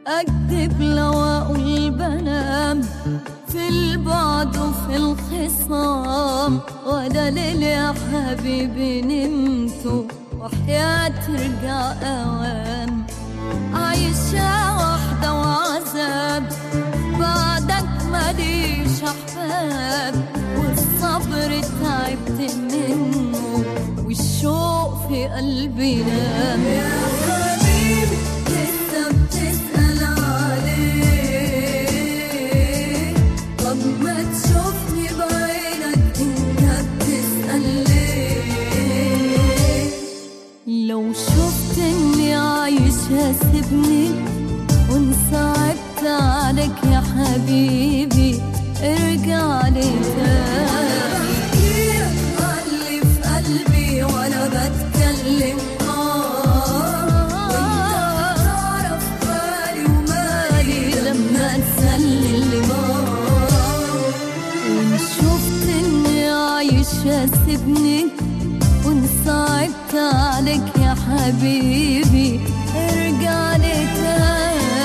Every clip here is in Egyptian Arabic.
أكذب لو أقول بنام في البعد وفي الخصام ولا ليل يا حبيبي نمت وحياة ترجع أوام عايشة واحدة وعذاب بعدك ماليش أحباب والصبر تعبت منه والشوق في قلبي نام يا حبيبي لسه بتسأل عليه طب ما تشوفني بعينك انت بتسأل ليه لو شفت اني عايشة سيبني وانصعبت عليك يا حبيبي ارجع لي تاني اللي في قلبي وانا بتكلم اه وانت تعرف بالي ومالي لما تسلم اه وان شفت اني عايشة سيبني وان صعبت عليك يا حبيبي ارجع لي تاني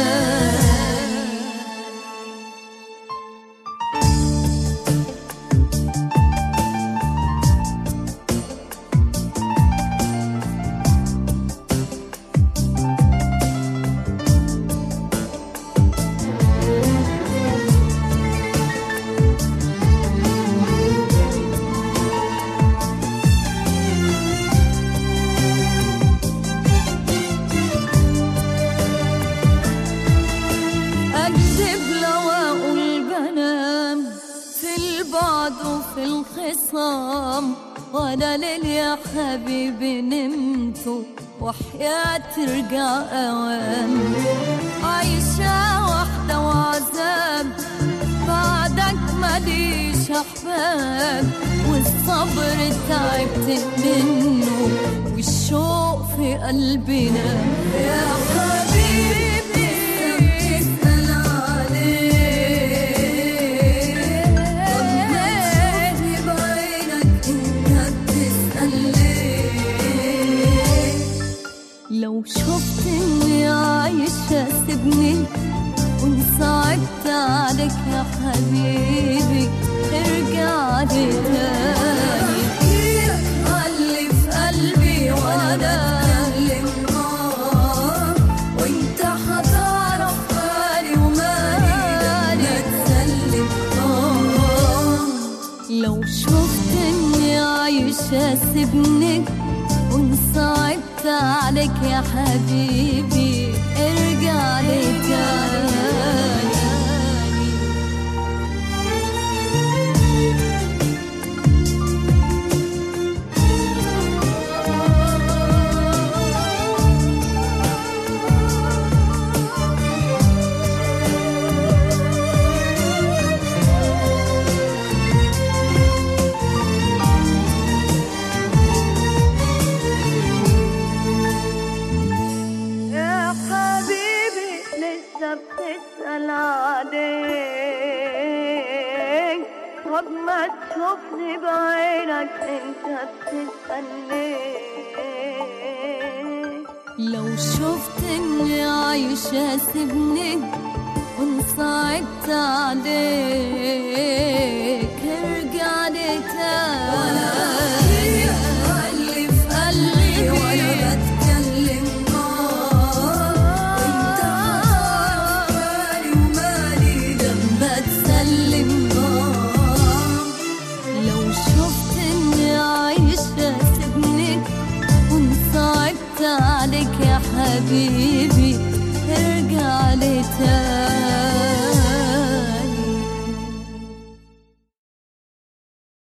أكذب لو أقول بنام في البعد وفي الخصام ولا ليل يا حبيبي نمت وحياة ترجع أوام عايشة واحدة وعذاب بعدك ماليش أحباب والصبر تعبت منه والشوق في قلبي نام يا حبيبي بتسأل عليه طب ما تشوفني بعينك انت بتسأل ليه لو شفت اني عايشة سيبني وان صعبت عليك يا حبيبي ارجع لي تاني اللي في قلبي وانا بتكلم اه وانت هتعرف بالي ومالي تسلم اه لو شفت اني عايشة سيبني وان صعبت عليك يا حبيبي ارجع لي تاني يا حبيبي لسه بتسأل عليك طب ما تشوفني بعينك انت بتسأل ليه لو شفت اني عايشة سيبني وان صعبت عليك ارجع لي تاني اللي في قلبي وانا بتكلم وانت هتعرف بالي ومالي لما تسلم لو شفت اني عايشة سيبني وان صعبت عليك يا حبيبي ارجع لي تاني